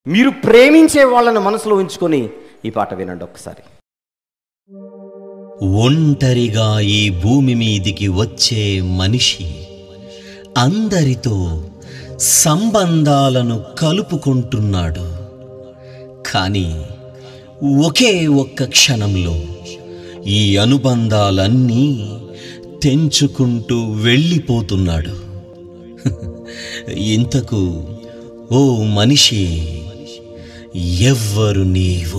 మీరు ప్రేమించే వాళ్ళని మనసులో ఉంచుకొని ఈ పాట వినండి ఒక్కసారి ఒంటరిగా ఈ భూమి మీదికి వచ్చే మనిషి అందరితో సంబంధాలను కలుపుకుంటున్నాడు కానీ ఒకే ఒక్క క్షణంలో ఈ అనుబంధాలన్నీ తెంచుకుంటూ వెళ్ళిపోతున్నాడు ఇంతకు ఓ మనిషి ఎవ్వరు నీవు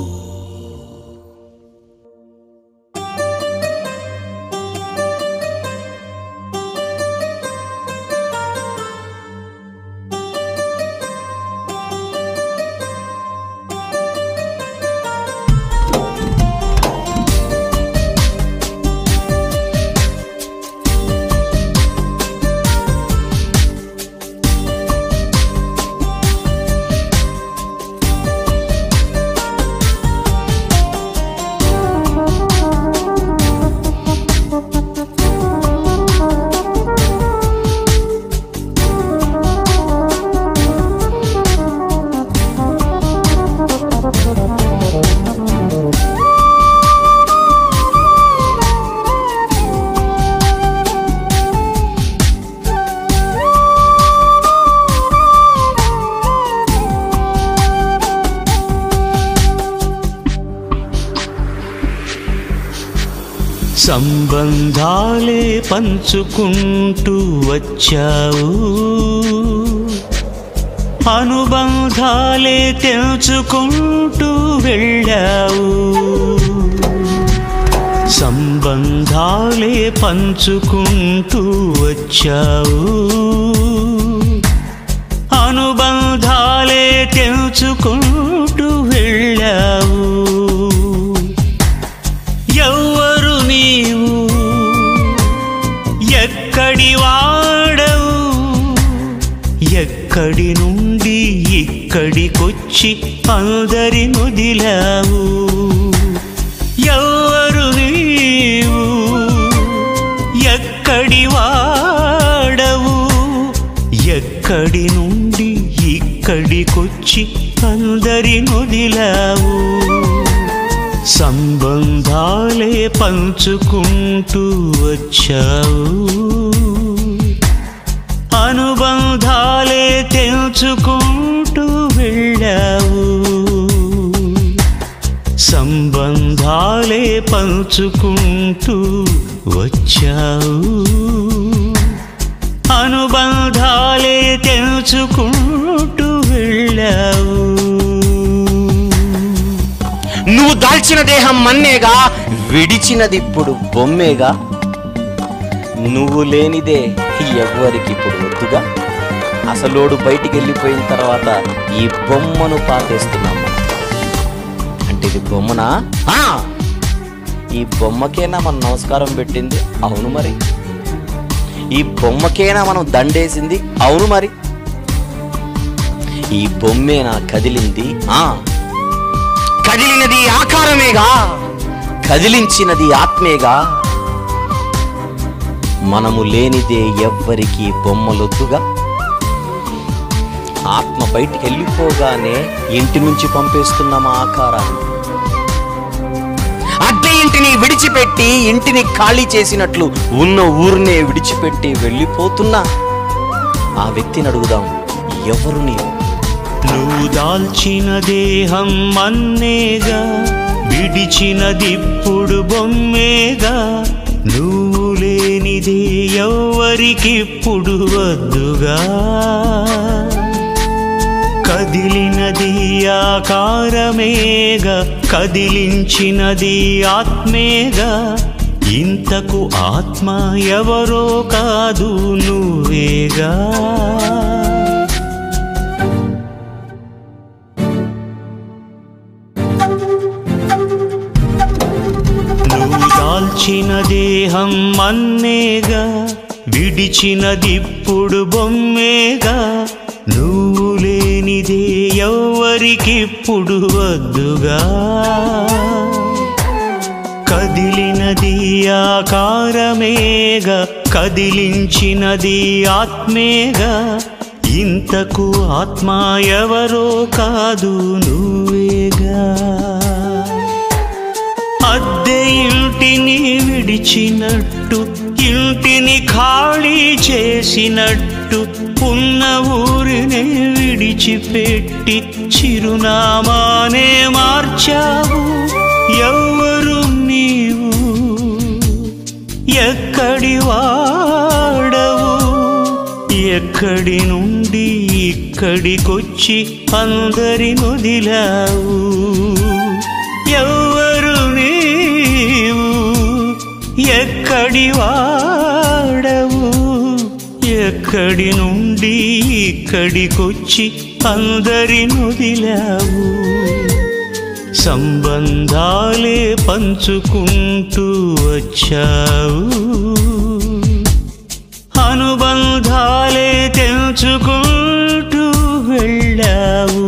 సంబంధాలే పంచుకుంటూ వచ్చావు అనుబంధాలే తెంచుకుంటూ వెళ్ళావు సంబంధాలే పంచుకుంటూ వచ్చావు అనుబంధాలే తెంచుకుంటూ వెళ్ళావు ఎవ్వరు నీవు ఎక్కడి వాడవు ఎక్కడి నుండి ఇక్కడికొచ్చి అందరి నుదిలావు ఎవ్వరు నీవు ఎక్కడి వాడవు ఎక్కడి నుండి ఇక్కడికొచ్చి అందరి నుదిలావు సంబంధాలే పంచుకుంటూ వచ్చావు అనుబంధాలే తెంచుకుంటూ వెళ్ళావు సంబంధాలే పంచుకుంటూ వచ్చావు అనుబంధాలే తెంచుకుంటూ వెళ్ళావు నువ్వు దాల్చిన దేహం మన్నేగా విడిచినది ఇప్పుడు బొమ్మేగా నువ్వు లేనిదే ఎవ్వరికి ఇప్పుడు వద్దుగా అసలోడు బయటికి వెళ్ళిపోయిన తర్వాత ఈ బొమ్మను పాతేస్తున్నాం మనం. అంటే ఇది బొమ్మనా ఆ! ఈ బొమ్మకేనా మనం నమస్కారం పెట్టింది అవును మరి ఈ బొమ్మకేనా మనం దండేసింది అవును మరి ఈ బొమ్మేనా కదిలింది ఆ కదిలినది ఆకారమేగా కదిలించినది ఆత్మేగా మనము లేనిదే ఎవ్వరికి బొమ్మలొద్దుగా ఆత్మ బయటికి వెళ్ళిపోగానే ఇంటి నుంచి పంపేస్తున్నాం ఆ ఆకారాన్ని అద్దె ఇంటిని విడిచిపెట్టి ఇంటిని ఖాళీ చేసినట్లు ఉన్న ఊరినే విడిచిపెట్టి వెళ్ళిపోతున్నా ఆ వ్యక్తిని అడుగుదాం ఎవరు నీవు నువ్వు దాల్చిన దేహం మన్నేగా విడిచినదిప్పుడు బొమ్మేగా నువ్వు లేనిదే ఎవ్వరికిప్పుడు వద్దుగా కదిలినది ఆకారమేగా కదిలించినది ఆత్మేగా ఇంతకు ఆత్మ ఎవరో కాదు నువ్వేగా నువ్వు దాల్చిన దేహం మన్నేగా విడిచినదిప్పుడు బొమ్మేగా నువ్వు లేనిదే ఎవ్వరికిప్పుడు వద్దుగా కదిలినది ఆకారమేగా కదిలించినది ఆత్మేగా ఇంతకు ఆత్మ ఎవరో కాదు నువ్వేగా అద్దె ఇంటిని విడిచినట్టు ఇంటిని ఖాళీ చేసినట్టు ఉన్న ఊరినే విడిచిపెట్టి చిరునామానే మార్చావు ఎవరు నీవు ఎక్కడి వాడవు ఎక్కడి నుండి ఇక్కడికొచ్చి అందరి నొదిలావు ఎవరు నీవు ఎక్కడి వాడవు ఎక్కడి నుండి ఇక్కడికొచ్చి అందరి నొదిలావు సంబంధాలే పంచుకుంటూ వచ్చావు అనుబంధాలే తెంచుకుంటూ వెళ్ళావు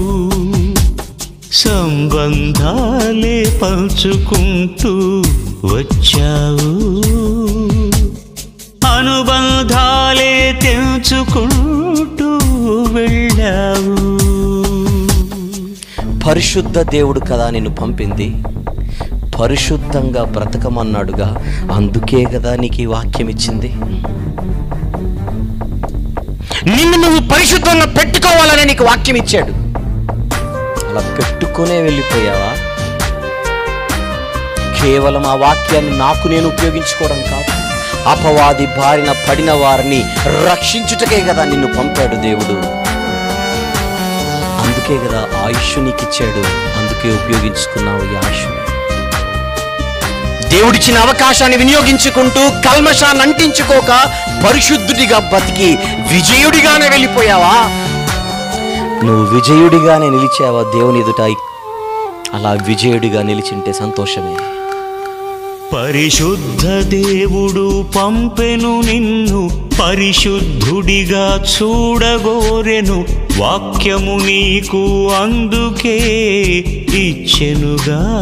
సంబంధాలే పంచుకుంటూ వచ్చావు అనుబంధాలే తెంచుకుంటూ వెళ్ళావు పరిశుద్ధ దేవుడు కదా నిన్ను పంపింది పరిశుద్ధంగా బ్రతకమన్నాడుగా అందుకే కదా నీకు ఈ వాక్యం ఇచ్చింది నిన్ను నువ్వు పరిశుద్ధంగా పెట్టుకోవాలని నీకు వాక్యం ఇచ్చాడు అలా పెట్టుకునే వెళ్ళిపోయావా కేవలం ఆ వాక్యాన్ని నాకు నేను ఉపయోగించుకోవడం కాదు అపవాది బారిన పడిన వారిని రక్షించుటకే కదా నిన్ను పంపాడు దేవుడు అందుకే కదా ఆయుష్ నీకు ఇచ్చాడు అందుకే ఉపయోగించుకున్నావు ఈ ఆయుష్ని దేవుడిచ్చిన అవకాశాన్ని వినియోగించుకుంటూ కల్మషాన్ని అంటించుకోక పరిశుద్ధుడిగా బతికి విజయుడిగానే వెళ్ళిపోయావా నువ్వు విజయుడిగానే నిలిచావా దేవుని ఎదుట అలా విజయుడిగా నిలిచింటే సంతోషమే పరిశుద్ధ దేవుడు పంపెను నిన్ను పరిశుద్ధుడిగా చూడగోరెను వాక్యము నీకు అందుకే ఇచ్చెనుగా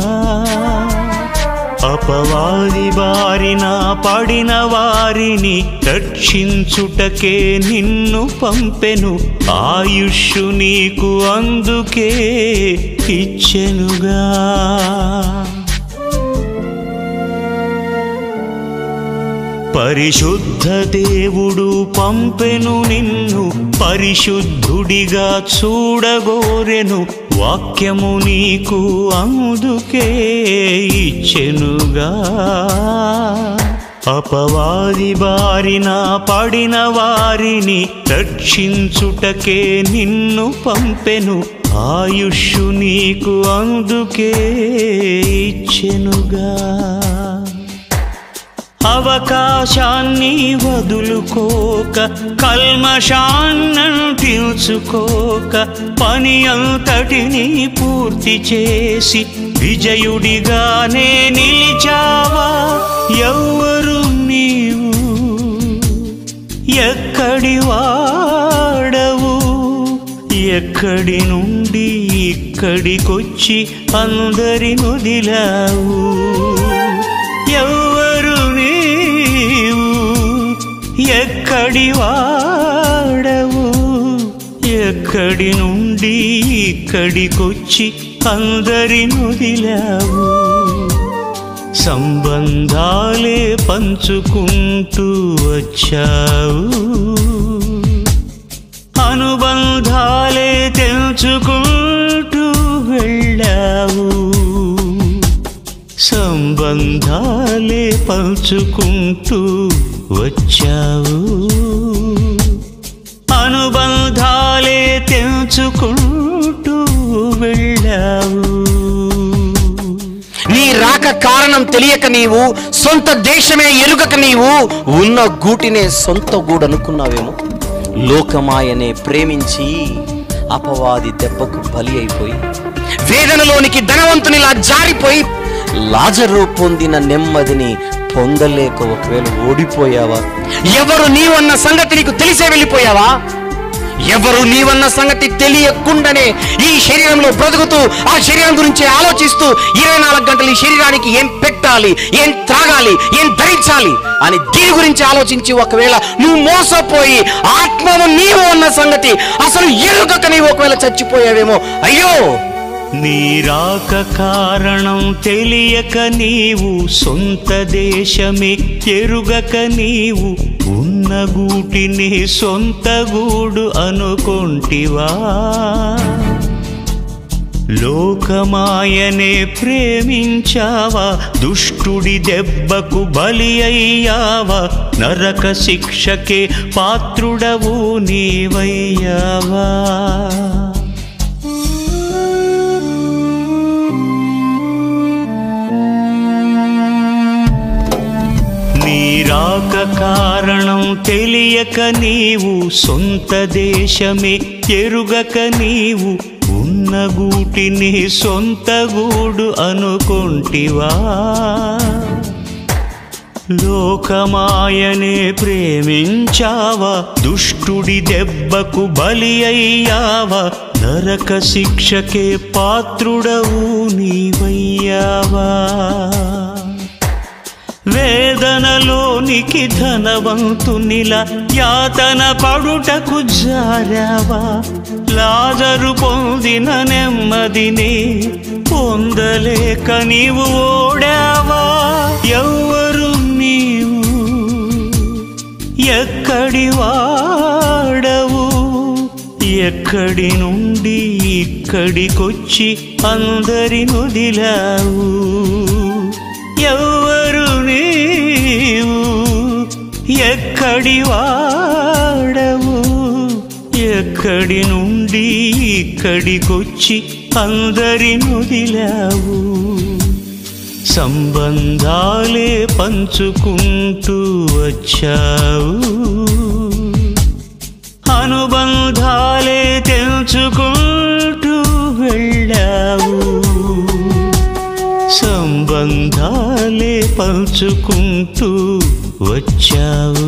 అపవాది బారిన పడిన వారిని రక్షించుటకే నిన్ను పంపెను ఆయుష్షు నీకు అందుకే ఇచ్చెనుగా పరిశుద్ధ దేవుడు పంపెను నిన్ను పరిశుద్ధుడిగా చూడగోరెను వాక్యము నీకు అందుకే ఇచ్చెనుగా అపవాది బారిన పడిన వారిని రక్షించుటకే నిన్ను పంపెను ఆయుష్షు నీకు అందుకే ఇచ్చెనుగా అవకాశాన్ని వదులుకోక కల్మషాన్నంటించుకోక పని అంతటిని పూర్తి చేసి విజయుడిగానే నిలిచావా ఎవరు నీవు ఎక్కడి వాడవు ఎక్కడి నుండి ఇక్కడికొచ్చి అందరి నొదిలావు ఎవరు నీవు ఎక్కడి వాడవు ఎక్కడి నుండి ఇక్కడికొచ్చి అందరి నొదిలావు సంబంధాలే పంచుకుంటూ వచ్చావు అనుబంధాలే తెంచుకుంటూ వెళ్ళావు సంబంధాలే పంచుకుంటూ వచ్చావు అనుబంధాలే తెంచుకుంటూ వెళ్ళావు నీ రాక కారణం తెలియక నీవు సొంత దేశమే ఎరుగక నీవు ఉన్న గూటినే సొంత గూడు అనుకున్నావేమో లోకమాయనే ప్రేమించి అపవాది దెబ్బకు బలి అయిపోయి వేదనలోనికి ధనవంతునిలా జారిపోయి లాజరు పొందిన నెమ్మదిని పొందలేక ఒకవేళ ఓడిపోయావా ఎవరు నీవన్న సంగతి నీకు తెలిసే వెళ్ళిపోయావా ఎవరు నీవన్న సంగతి తెలియకుండానే ఈ శరీరంలో బ్రతుకుతూ ఆ శరీరం గురించి ఆలోచిస్తూ ఇరవై నాలుగు గంటలు ఈ శరీరానికి ఏం పెట్టాలి ఏం త్రాగాలి ఏం ధరించాలి అని దీని గురించి ఆలోచించి ఒకవేళ నువ్వు మోసపోయి ఆత్మను నీవు అన్న సంగతి అసలు ఎరుగక నీవు ఒకవేళ చచ్చిపోయావేమో అయ్యో నీరాక కారణం తెలియక నీవు సొంత దేశమే ఎరుగక నీవు ఉన్న గూటిని సొంత గూడు అనుకొంటివా లోకమాయనే ప్రేమించావా దుష్టుడి దెబ్బకు బలి అయ్యావా నరక శిక్షకే పాత్రుడవు నీవయ్యావా నీరాక కారణం తెలియక నీవు సొంత దేశమే ఎరుగక నీవు ఉన్న గూటిని సొంత గూడు అనుకొంటివా లోకమాయనే ప్రేమించావా దుష్టుడి దెబ్బకు బలి అయ్యావా నరక శిక్షకే పాత్రుడవు నీవయ్యావా వేదనలోనికి ధనవంతునిలా యాతన పడుటకు జారావా లాజరు పొందిన నెమ్మదిని పొందలేక నీవు ఓడావా ఎవ్వరు నీవు ఎక్కడి వాడవు ఎక్కడి నుండి ఇక్కడికొచ్చి అందరి నుదిలావు ఎవరు నీవు ఎక్కడి వాడవు ఎక్కడి నుండి ఇక్కడికొచ్చి అందరి నుదిలావు సంబంధాలే పంచుకుంటూ వచ్చావు అనుబంధాలే తెంచుకుంటూ వెళ్ళావు సంబంధాలే పంచుకుంటూ వచ్చావు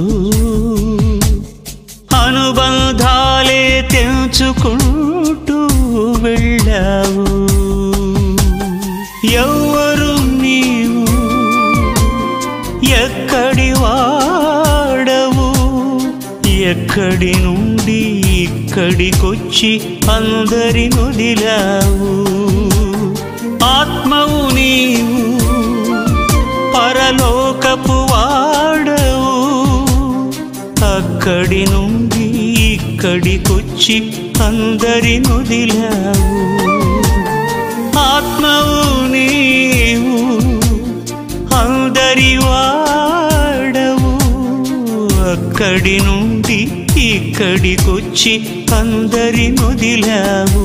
అనుబంధాలే తెంచుకుంటూ వెళ్ళావు ఎవరు నీవు ఎక్కడి వాడవు ఎక్కడి నుండి ఇక్కడికొచ్చి అందరి నుదిలావు ఆత్మవు నీవు పరలోకపు వాడవు అక్కడి నుండి ఇక్కడికొచ్చి అందరి నుదిలావు ఆత్మవు నీవు అందరి వాడవు అక్కడి నుండి ఇక్కడికొచ్చి అందరి నుదిలావు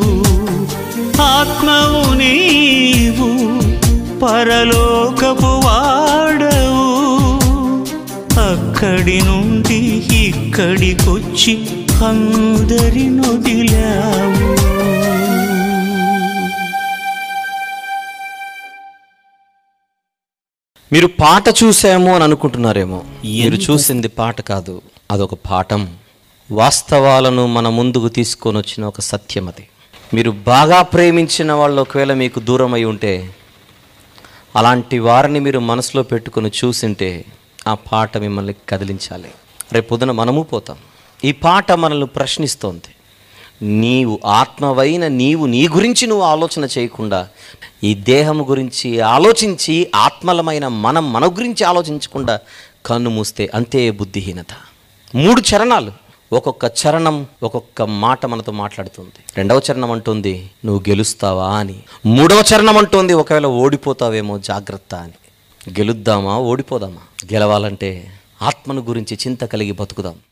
ఆత్మవు నీవు పరలోకపు వాడవు అక్కడి నుండి ఇక్కడికొచ్చి అందరి నుదిలావు మీరు పాట చూసాము అని అనుకుంటున్నారేమో మీరు చూసింది పాట కాదు అదొక పాఠం వాస్తవాలను మన ముందుకు తీసుకొని వచ్చిన ఒక సత్యం అది మీరు బాగా ప్రేమించిన వాళ్ళు ఒకవేళ మీకు దూరం అయి ఉంటే అలాంటి వారిని మీరు మనసులో పెట్టుకొని చూసింటే ఆ పాట మిమ్మల్ని కదిలించాలి రేపు పొద్దున మనము పోతాం ఈ పాట మనల్ని ప్రశ్నిస్తోంది నీవు ఆత్మవైన నీవు నీ గురించి నువ్వు ఆలోచన చేయకుండా ఈ దేహం గురించి ఆలోచించి ఆత్మలమైన మనం మన గురించి ఆలోచించకుండా కన్ను మూస్తే అంతే బుద్ధిహీనత మూడు చరణాలు ఒక్కొక్క చరణం ఒక్కొక్క మాట మనతో మాట్లాడుతుంది రెండవ చరణం అంటుంది నువ్వు గెలుస్తావా అని మూడవ చరణం అంటుంది ఒకవేళ ఓడిపోతావేమో జాగ్రత్త అని గెలుద్దామా ఓడిపోదామా గెలవాలంటే ఆత్మను గురించి చింత కలిగి బతుకుదాం